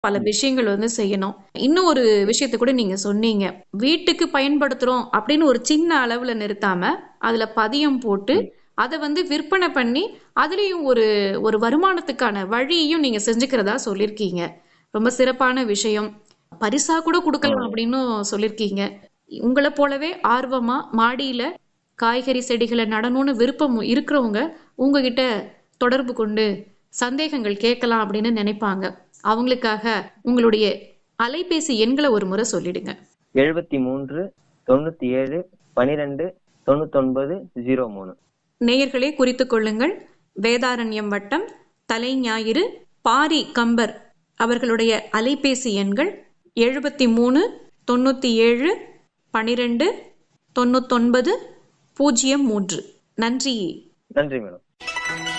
பல விஷயங்கள் வந்து செய்யணும் இன்னும் ஒரு விஷயத்தை கூட நீங்க சொன்னீங்க வீட்டுக்கு பயன்படுத்துறோம் அப்படின்னு ஒரு சின்ன அளவுல நிறுத்தாம அதுல பதியம் போட்டு அதை வந்து விற்பனை பண்ணி அதுலயும் ஒரு ஒரு வருமானத்துக்கான வழியையும் நீங்க செஞ்சுக்கிறதா சொல்லியிருக்கீங்க ரொம்ப சிறப்பான விஷயம் பரிசா கூட கொடுக்கலாம் அப்படின்னு சொல்லியிருக்கீங்க உங்களை போலவே ஆர்வமா மாடியில காய்கறி செடிகளை நடணும்னு விருப்பம் இருக்கிறவங்க உங்ககிட்ட தொடர்பு கொண்டு சந்தேகங்கள் கேட்கலாம் அப்படின்னு நினைப்பாங்க அவங்களுக்காக உங்களுடைய அலைபேசி எண்களை ஒரு முறை சொல்லிடுங்க எழுபத்தி மூன்று தொண்ணூத்தி ஏழு பனிரெண்டு தொண்ணூத்தொன்பது ஜீரோ மூணு நேயர்களே குறித்துக் கொள்ளுங்கள் வேதாரண்யம் வட்டம் தலை ஞாயிறு பாரி கம்பர் அவர்களுடைய அலைபேசி எண்கள் எழுபத்தி மூணு தொண்ணூற்றி ஏழு பனிரெண்டு தொண்ணூத்தொன்பது பூஜ்ஜியம் மூன்று நன்றி நன்றி மேடம்